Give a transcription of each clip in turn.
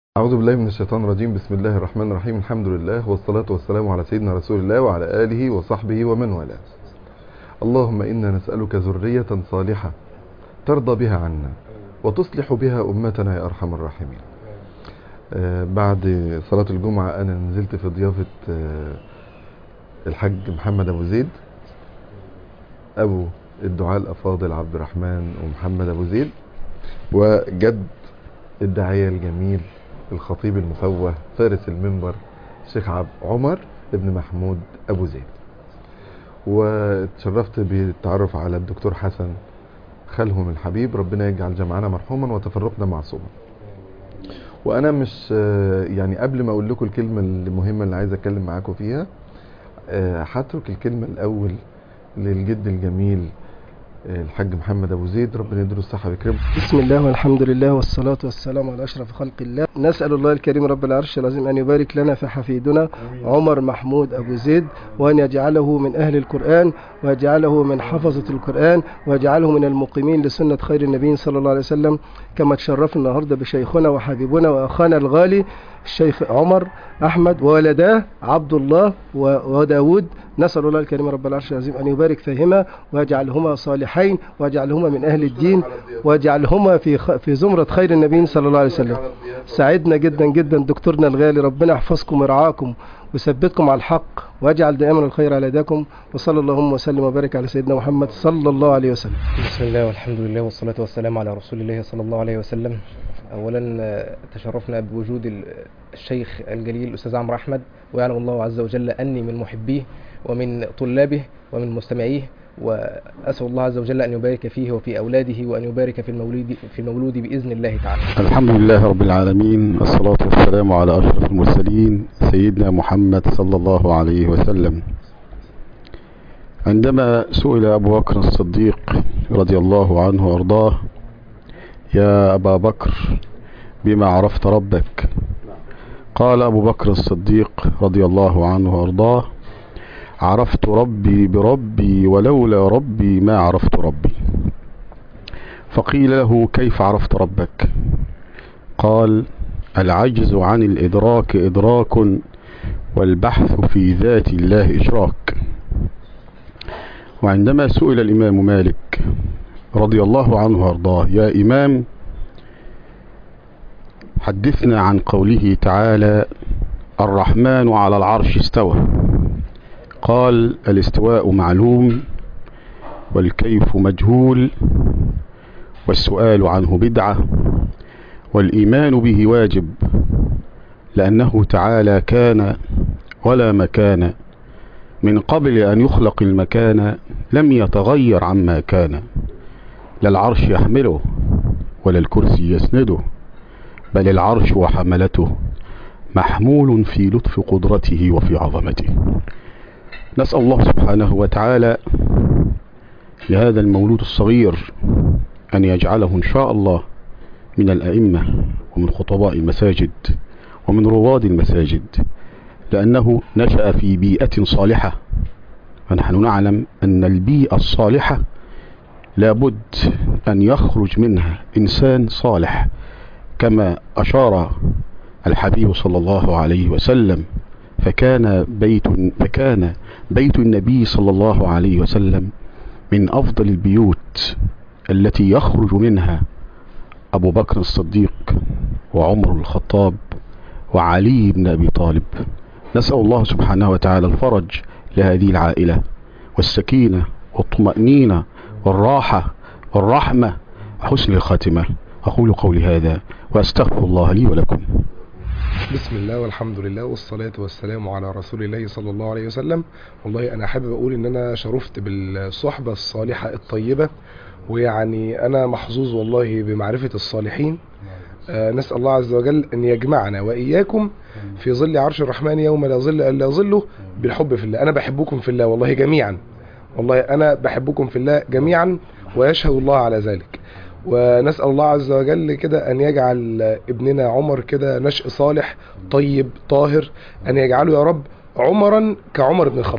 أعوذ بالله من الشيطان الرجيم بسم الله الرحمن الرحيم الحمد لله والصلاة والسلام على سيدنا رسول الله وعلى آله وصحبه ومن والاه اللهم إنا نسألك ذرية صالحة ترضى بها عنا وتصلح بها أمتنا يا أرحم الراحمين آه بعد صلاة الجمعة أنا نزلت في ضيافة آه الحاج محمد أبو زيد أبو الدعاء الأفاضل عبد الرحمن ومحمد أبو زيد وجد الداعية الجميل الخطيب المفوه فارس المنبر الشيخ عبد عمر ابن محمود أبو زيد وتشرفت بالتعرف على الدكتور حسن خالهم الحبيب ربنا يجعل جمعنا مرحوما وتفرقنا معصوما وانا مش يعني قبل ما اقول لكم الكلمه المهمه اللي عايز اتكلم معاكم فيها هترك الكلمه الاول للجد الجميل الحاج محمد ابو زيد ربنا يديله الصحه ويكرمه بسم الله والحمد لله والصلاة والسلام على أشرف خلق الله نسأل الله الكريم رب العرش العظيم أن يبارك لنا في حفيدنا عمر محمود أبو زيد وأن يجعله من أهل القرآن ويجعله من حفظة القرآن ويجعله من المقيمين لسنة خير النبي صلى الله عليه وسلم كما تشرفنا النهاردة بشيخنا وحبيبنا وأخانا الغالي الشيخ عمر أحمد وولداه عبد الله وداود نسأل الله الكريم رب العرش العظيم أن يبارك فيهما ويجعلهما صالحين ويجعلهما من أهل الدين ويجعلهما في في زمرة خير النبي صلى الله عليه وسلم سعدنا جدا جدا دكتورنا الغالي ربنا يحفظكم ويرعاكم ويثبتكم على الحق واجعل دائما الخير على يدكم وصلى اللهم وسلم وبارك على سيدنا محمد صلى الله عليه وسلم بسم الله والحمد لله والصلاة والسلام على رسول الله صلى الله عليه وسلم أولا تشرفنا بوجود الشيخ الجليل الأستاذ عمرو أحمد ويعلم الله عز وجل أني من محبيه ومن طلابه ومن مستمعيه وأسأل الله عز وجل أن يبارك فيه وفي أولاده وأن يبارك في المولود في المولود بإذن الله تعالى. الحمد لله رب العالمين والصلاة والسلام على أشرف المرسلين سيدنا محمد صلى الله عليه وسلم. عندما سئل أبو بكر الصديق رضي الله عنه وأرضاه يا أبا بكر بما عرفت ربك قال أبو بكر الصديق رضي الله عنه وأرضاه عرفت ربي بربي ولولا ربي ما عرفت ربي فقيل له كيف عرفت ربك قال العجز عن الإدراك إدراك والبحث في ذات الله إشراك وعندما سئل الإمام مالك رضي الله عنه وارضاه يا إمام حدثنا عن قوله تعالى الرحمن على العرش استوى قال الاستواء معلوم والكيف مجهول والسؤال عنه بدعة والإيمان به واجب لأنه تعالى كان ولا مكان من قبل أن يخلق المكان لم يتغير عما كان لا العرش يحمله ولا الكرسي يسنده بل العرش وحملته محمول في لطف قدرته وفي عظمته نسأل الله سبحانه وتعالى لهذا المولود الصغير أن يجعله إن شاء الله من الأئمة ومن خطباء المساجد ومن رواد المساجد لأنه نشأ في بيئة صالحة ونحن نعلم أن البيئة الصالحة لابد أن يخرج منها إنسان صالح كما أشار الحبيب صلى الله عليه وسلم فكان بيت فكان بيت النبي صلى الله عليه وسلم من أفضل البيوت التي يخرج منها أبو بكر الصديق وعمر الخطاب وعلي بن أبي طالب نسأل الله سبحانه وتعالى الفرج لهذه العائلة والسكينة والطمأنينة والراحة والرحمة وحسن الخاتمة أقول قولي هذا وأستغفر الله لي ولكم بسم الله والحمد لله والصلاة والسلام على رسول الله صلى الله عليه وسلم والله أنا حابب أقول إن أنا شرفت بالصحبة الصالحة الطيبة ويعني أنا محظوظ والله بمعرفة الصالحين آه نسأل الله عز وجل أن يجمعنا وإياكم في ظل عرش الرحمن يوم لا ظل إلا ظله بالحب في الله أنا بحبكم في الله والله جميعا والله أنا بحبكم في الله جميعا ويشهد الله على ذلك ونسأل الله عز وجل كده أن يجعل ابننا عمر كده نشء صالح طيب طاهر أن يجعله يا رب عمرا كعمر بن الخطاب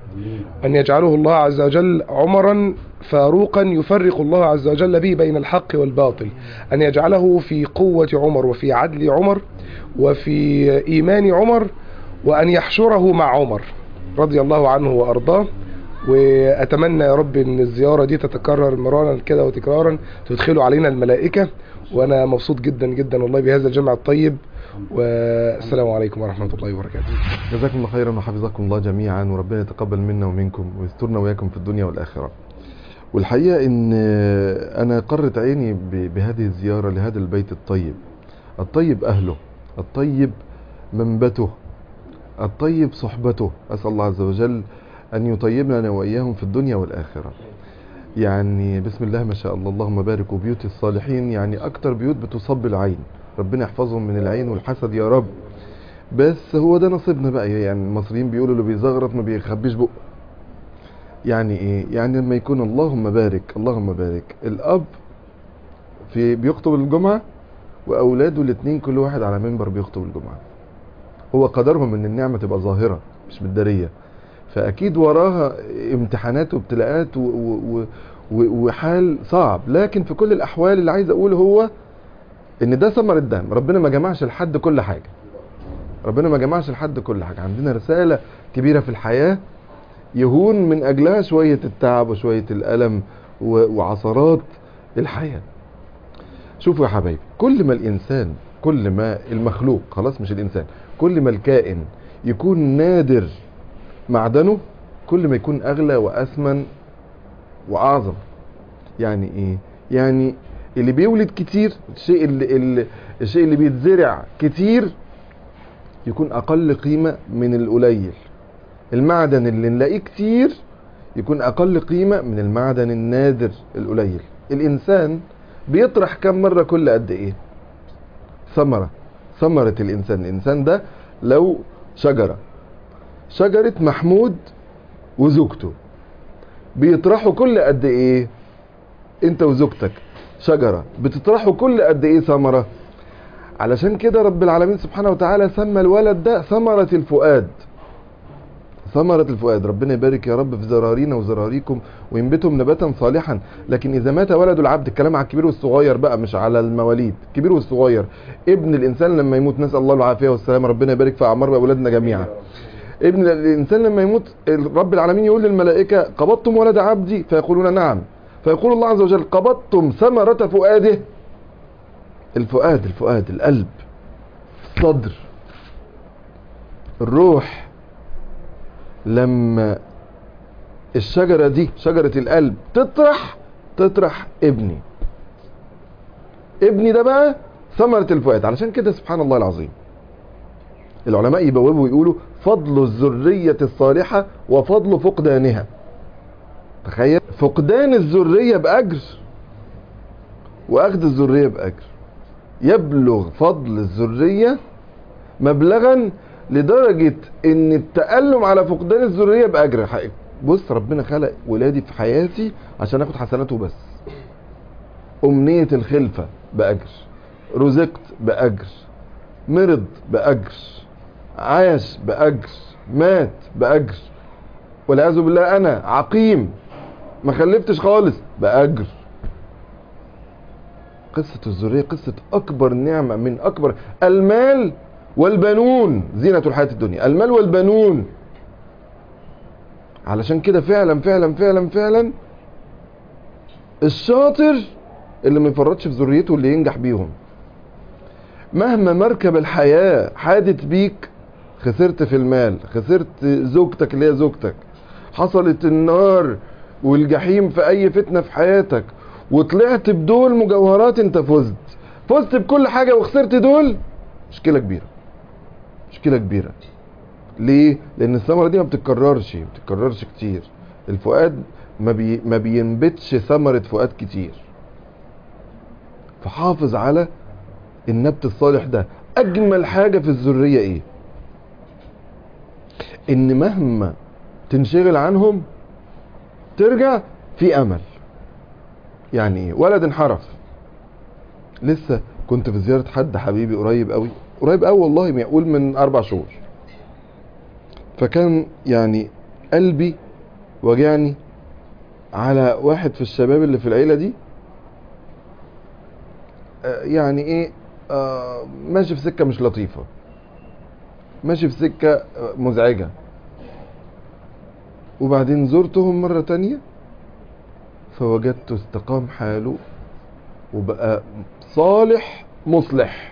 أن يجعله الله عز وجل عمرا فاروقا يفرق الله عز وجل به بين الحق والباطل أن يجعله في قوة عمر وفي عدل عمر وفي إيمان عمر وأن يحشره مع عمر رضي الله عنه وأرضاه وأتمنى يا رب أن الزيارة دي تتكرر مرارا كده وتكرارا تدخلوا علينا الملائكة وأنا مبسوط جدا جدا والله بهذا الجمع الطيب والسلام عليكم ورحمة الله وبركاته جزاكم الله خيرا وحفظكم الله جميعا وربنا يتقبل منا ومنكم ويسترنا وياكم في الدنيا والآخرة والحقيقة ان انا قرت عيني ب- بهذه الزيارة لهذا البيت الطيب الطيب اهله الطيب منبته الطيب صحبته اسأل الله عز وجل ان يطيبنا واياهم في الدنيا والآخرة يعني بسم الله ما شاء الله اللهم بارك وبيوت الصالحين يعني اكتر بيوت بتصب العين ربنا يحفظهم من العين والحسد يا رب بس هو ده نصيبنا بقى يعني المصريين بيقولوا اللي بيزغرط ما بيخبيش بقه يعني ايه يعني لما يكون اللهم بارك اللهم بارك الاب في بيخطب الجمعة واولاده الاثنين كل واحد على منبر بيخطب الجمعة هو قدرهم ان النعمة تبقى ظاهرة مش متدارية فاكيد وراها امتحانات وابتلاءات و- و- و- وحال صعب لكن في كل الاحوال اللي عايز اقوله هو ان ده ثمر الدم ربنا ما جمعش لحد كل حاجة ربنا ما جمعش لحد كل حاجة عندنا رسالة كبيرة في الحياة يهون من أجلها شوية التعب وشوية الألم و- وعثرات الحياة شوفوا يا حبايبي كل ما الإنسان كل ما المخلوق خلاص مش الإنسان كل ما الكائن يكون نادر معدنه كل ما يكون أغلى وأثمن وأعظم يعني إيه يعني اللي بيولد كتير الشيء اللي, اللي الشيء اللي بيتزرع كتير يكون اقل قيمة من القليل المعدن اللي نلاقيه كتير يكون اقل قيمة من المعدن النادر القليل الانسان بيطرح كم مرة كل قد ايه ثمرة ثمرة الانسان الانسان ده لو شجرة شجرة محمود وزوجته بيطرحوا كل قد ايه انت وزوجتك شجرة بتطرحوا كل قد ايه ثمرة علشان كده رب العالمين سبحانه وتعالى سمى الولد ده ثمرة الفؤاد ثمرة الفؤاد ربنا يبارك يا رب في زرارينا وزراريكم وينبتهم نباتا صالحا لكن إذا مات ولد العبد الكلام على الكبير والصغير بقى مش على المواليد الكبير والصغير ابن الإنسان لما يموت نسأل الله العافية والسلامة ربنا يبارك في أعمار أولادنا جميعا ابن الإنسان لما يموت رب العالمين يقول للملائكة قبضتم ولد عبدي فيقولون نعم فيقول الله عز وجل قبضتم ثمرة فؤاده الفؤاد الفؤاد القلب الصدر الروح لما الشجرة دي شجرة القلب تطرح تطرح ابني ابني ده بقى ثمرة الفؤاد علشان كده سبحان الله العظيم العلماء يبوبوا ويقولوا فضل الذرية الصالحة وفضل فقدانها تخيل فقدان الذرية بأجر وأخذ الذرية بأجر يبلغ فضل الذرية مبلغا لدرجة ان التألم على فقدان الذرية بأجر حقيقي. بص ربنا خلق ولادي في حياتي عشان اخد حسناته بس امنية الخلفة بأجر رزقت بأجر مرض بأجر عاش بأجر مات بأجر والعياذ بالله انا عقيم ما خلفتش خالص بأجر قصة الذرية قصة أكبر نعمة من أكبر المال والبنون زينة الحياة الدنيا المال والبنون علشان كده فعلا فعلا فعلا فعلا الشاطر اللي ما يفرطش في ذريته اللي ينجح بيهم مهما مركب الحياة حادت بيك خسرت في المال خسرت زوجتك اللي هي زوجتك حصلت النار والجحيم في اي فتنة في حياتك وطلعت بدول مجوهرات انت فزت فزت بكل حاجة وخسرت دول مشكلة كبيرة مشكلة كبيرة ليه؟ لان الثمرة دي ما بتتكررش ما بتتكررش كتير الفؤاد ما, بي ما بينبتش ثمرة فؤاد كتير فحافظ على النبت الصالح ده اجمل حاجة في الذرية ايه ان مهما تنشغل عنهم ترجع في امل يعني ايه ولد انحرف لسه كنت في زيارة حد حبيبي قريب قوي قريب قوي والله يقول من اربع شهور فكان يعني قلبي وجعني على واحد في الشباب اللي في العيلة دي آه، يعني ايه آه، ماشي في سكة مش لطيفة ماشي في سكة آه، مزعجة وبعدين زرتهم مرة تانية فوجدته استقام حاله وبقى صالح مصلح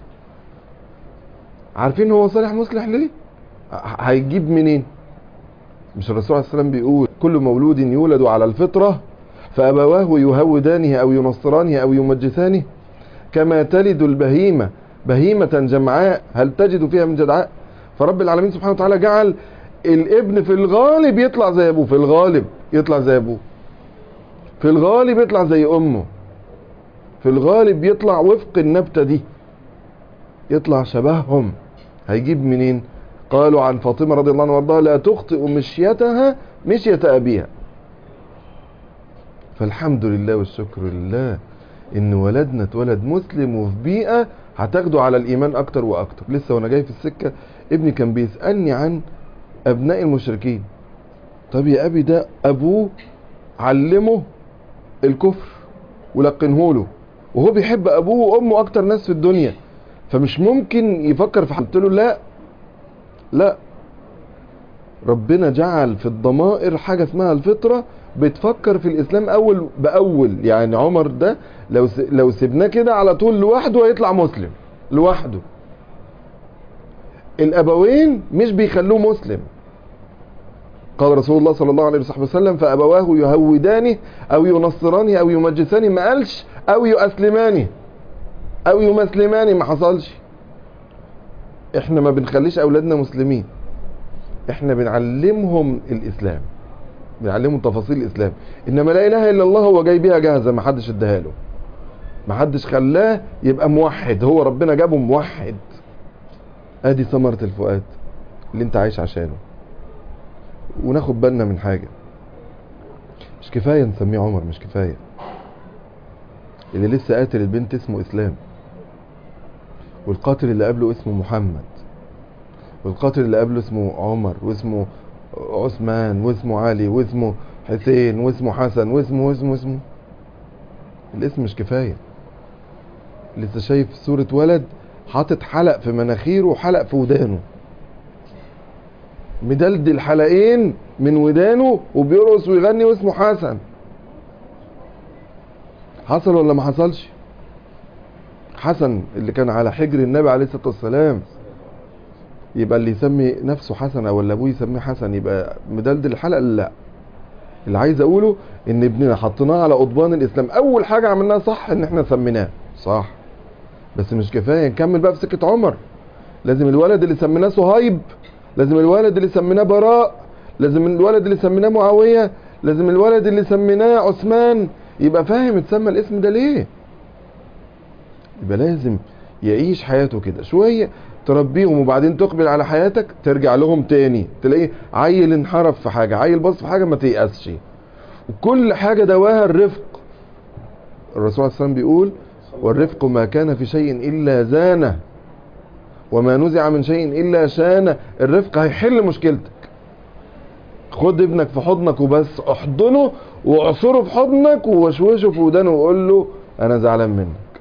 عارفين هو صالح مصلح ليه ه- هيجيب منين مش الرسول عليه السلام بيقول كل مولود يولد على الفطرة فأبواه يهودانه أو ينصرانه أو يمجسانه كما تلد البهيمة بهيمة جمعاء هل تجد فيها من جدعاء فرب العالمين سبحانه وتعالى جعل الابن في الغالب يطلع زي ابوه في الغالب يطلع زي ابوه في الغالب يطلع زي امه في الغالب يطلع وفق النبتة دي يطلع شبههم هيجيب منين قالوا عن فاطمة رضي الله عنها وارضاها لا تخطئ مشيتها مشية أبيها فالحمد لله والشكر لله ان ولدنا اتولد مسلم وفي بيئة هتاخده على الايمان اكتر واكتر لسه وانا جاي في السكة ابني كان بيسألني عن ابناء المشركين طب يا ابي ده ابوه علمه الكفر ولقنه له وهو بيحب ابوه وامه اكتر ناس في الدنيا فمش ممكن يفكر في حاجة. قلت له لا لا ربنا جعل في الضمائر حاجة اسمها الفطرة بتفكر في الاسلام اول باول يعني عمر ده لو س... لو سيبناه كده على طول لوحده هيطلع مسلم لوحده الابوين مش بيخلوه مسلم قال رسول الله صلى الله عليه وصحبه وسلم فابواه يهودانه او ينصرانه او يمجسانه ما قالش او يؤسلمانه او يمسلمانه ما حصلش احنا ما بنخليش اولادنا مسلمين احنا بنعلمهم الاسلام بنعلمهم تفاصيل الاسلام انما لا اله الا الله هو جاي بيها جاهزه ما حدش اداها له ما حدش خلاه يبقى موحد هو ربنا جابه موحد ادي ثمره الفؤاد اللي انت عايش عشانه وناخد بالنا من حاجه مش كفايه نسميه عمر مش كفايه اللي لسه قاتل البنت اسمه اسلام والقاتل اللي قبله اسمه محمد والقاتل اللي قبله اسمه عمر واسمه عثمان واسمه علي واسمه حسين واسمه حسن واسمه واسمه واسمه الاسم مش كفاية لسه شايف صورة ولد حاطط حلق في مناخيره وحلق في ودانه مدلدل حلقين من ودانه وبيرقص ويغني واسمه حسن حصل ولا ما حصلش حسن اللي كان على حجر النبي عليه الصلاة والسلام يبقى اللي يسمي نفسه حسن او اللي ابوه يسميه حسن يبقى مدلدل الحلقه لا اللي عايز اقوله ان ابننا حطيناه على قضبان الاسلام اول حاجه عملناها صح ان احنا سميناه صح بس مش كفايه نكمل بقى في سكه عمر لازم الولد اللي سميناه صهيب لازم الولد اللي سميناه براء لازم الولد اللي سميناه معاويه لازم الولد اللي سميناه عثمان يبقى فاهم اتسمى الاسم ده ليه يبقى لازم يعيش حياته كده شويه تربيهم وبعدين تقبل على حياتك ترجع لهم تاني تلاقيه عيل انحرف في حاجة عيل بص في حاجة ما تيأسش وكل حاجة دواها الرفق الرسول عليه السلام بيقول والرفق ما كان في شيء إلا زانه وما نزع من شيء إلا شانه الرفق هيحل مشكلتك خد ابنك في حضنك وبس احضنه واعصره في حضنك ووشوشه في ودانه وقول له انا زعلان منك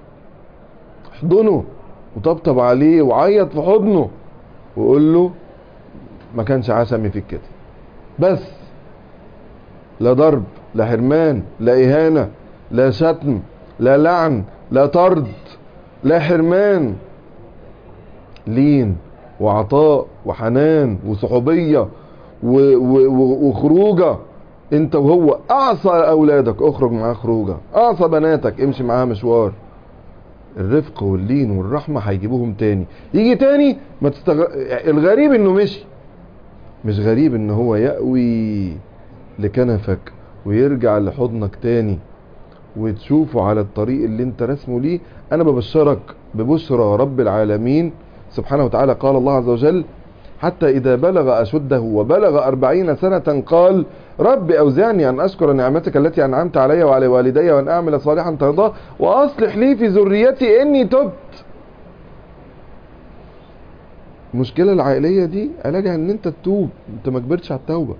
احضنه وطبطب عليه وعيط في حضنه وقول له ما كانش عشمي فيك كده بس لا ضرب لا حرمان لا اهانه لا شتم لا لعن لا طرد لا حرمان لين وعطاء وحنان وصحوبيه و- و- و- وخروجه انت وهو اعصى اولادك اخرج معاه خروجه اعصى بناتك امشي معاها مشوار الرفق واللين والرحمة هيجيبوهم تاني يجي تاني ما تستغ... الغريب انه مشي مش غريب ان هو يأوي لكنفك ويرجع لحضنك تاني وتشوفه على الطريق اللي انت رسمه ليه انا ببشرك ببشرى رب العالمين سبحانه وتعالى قال الله عز وجل حتى إذا بلغ أشده وبلغ أربعين سنة قال رب أوزعني أن أشكر نعمتك التي أنعمت علي وعلى والدي وأن أعمل صالحا ترضاه وأصلح لي في ذريتي إني تبت المشكلة العائلية دي علاجها ان انت تتوب انت ما كبرتش على التوبة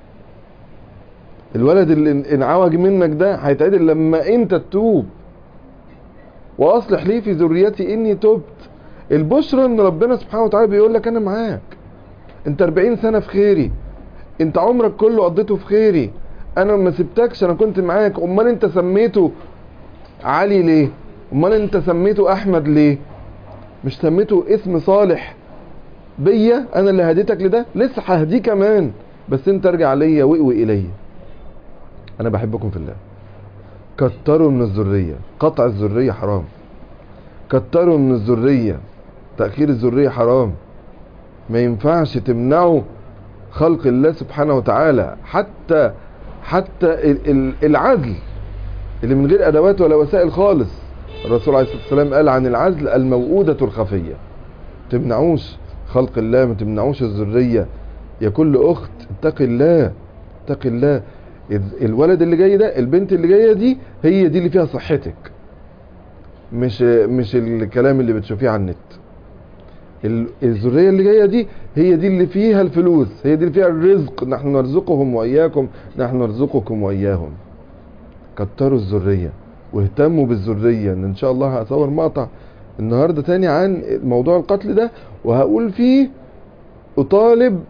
الولد اللي ان- انعوج منك ده هيتعدل لما انت تتوب واصلح لي في ذريتي اني تبت البشرى ان ربنا سبحانه وتعالى بيقول لك انا معاك انت 40 سنة في خيري انت عمرك كله قضيته في خيري انا ما سبتكش انا كنت معاك امال انت سميته علي ليه امال انت سميته احمد ليه مش سميته اسم صالح بيا انا اللي هديتك لده لسه ههديه كمان بس انت ارجع ليا واقوي الي انا بحبكم في الله كتروا من الذرية قطع الذرية حرام كتروا من الذرية تأخير الذرية حرام ما ينفعش تمنعوا خلق الله سبحانه وتعالى حتى حتى ال- ال- العزل اللي من غير ادوات ولا وسائل خالص الرسول عليه الصلاه والسلام قال عن العزل الموؤودة الخفية تمنعوش خلق الله ما تمنعوش الذرية يا كل اخت اتقي الله اتقي الله الز- الولد اللي جاي ده البنت اللي جايه دي هي دي اللي فيها صحتك مش مش الكلام اللي بتشوفيه على النت ال- الذريه اللي جايه دي هي دي اللي فيها الفلوس هي دي اللي فيها الرزق نحن نرزقهم واياكم نحن نرزقكم واياهم كتروا الذريه واهتموا بالذريه ان ان شاء الله هصور مقطع النهارده تاني عن موضوع القتل ده وهقول فيه اطالب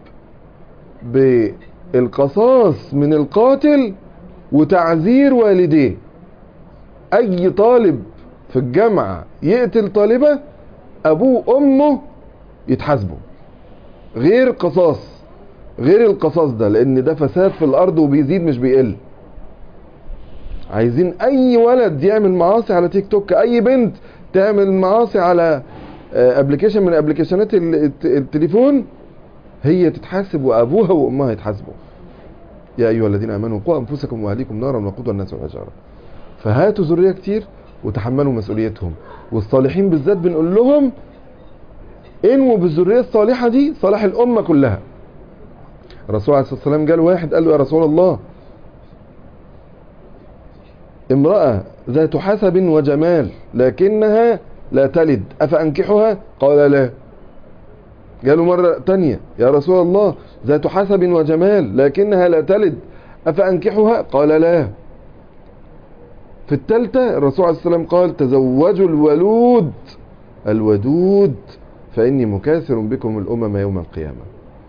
بالقصاص من القاتل وتعذير والديه اي طالب في الجامعه يقتل طالبه ابوه وامه يتحاسبوا غير قصاص غير القصاص ده لان ده فساد في الارض وبيزيد مش بيقل عايزين اي ولد يعمل معاصي على تيك توك اي بنت تعمل معاصي على ابلكيشن من ابلكيشنات ال- الت- التليفون هي تتحاسب وابوها وامها يتحاسبوا يا ايها الذين امنوا قوا انفسكم واهليكم نارا وقودها الناس والحجاره فهاتوا ذريه كتير وتحملوا مسؤوليتهم والصالحين بالذات بنقول لهم انووا بالذريه الصالحه دي صلاح الامه كلها الرسول عليه الصلاه والسلام قال واحد قال له يا رسول الله امرأة ذات حسب وجمال لكنها لا تلد أفأنكحها قال لا قالوا مرة تانية يا رسول الله ذات حسب وجمال لكنها لا تلد أفأنكحها قال لا في التالتة الرسول عليه السلام قال تزوجوا الولود الودود فإني مكاثر بكم الأمم يوم القيامة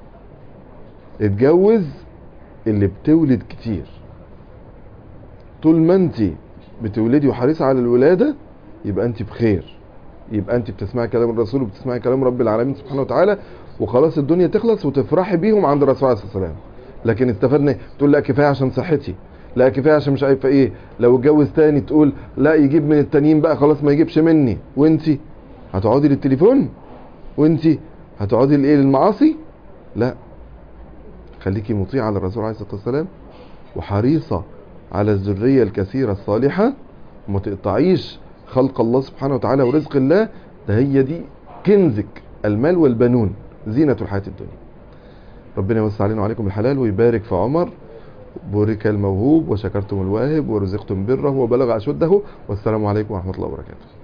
اتجوز اللي بتولد كتير طول ما انت بتولدي وحريصة على الولادة يبقى انت بخير يبقى انت بتسمعي كلام الرسول وبتسمعي كلام رب العالمين سبحانه وتعالى وخلاص الدنيا تخلص وتفرحي بيهم عند الرسول عليه الصلاه والسلام لكن استفدنا إيه؟ تقول لا كفايه عشان صحتي لا كفايه عشان مش عارفه ايه لو اتجوز تاني تقول لا يجيب من التانيين بقى خلاص ما يجيبش مني وانتي هتقعدي للتليفون وانتي هتقعدي لايه للمعاصي لا خليكي مطيعه للرسول عليه الصلاه والسلام وحريصه على الذريه الكثيره الصالحه وما تقطعيش خلق الله سبحانه وتعالى ورزق الله ده هي دي كنزك المال والبنون زينة الحياة الدنيا ربنا يوسع علينا وعليكم الحلال ويبارك في عمر بورك الموهوب وشكرتم الواهب ورزقتم بره وبلغ أشده والسلام عليكم ورحمة الله وبركاته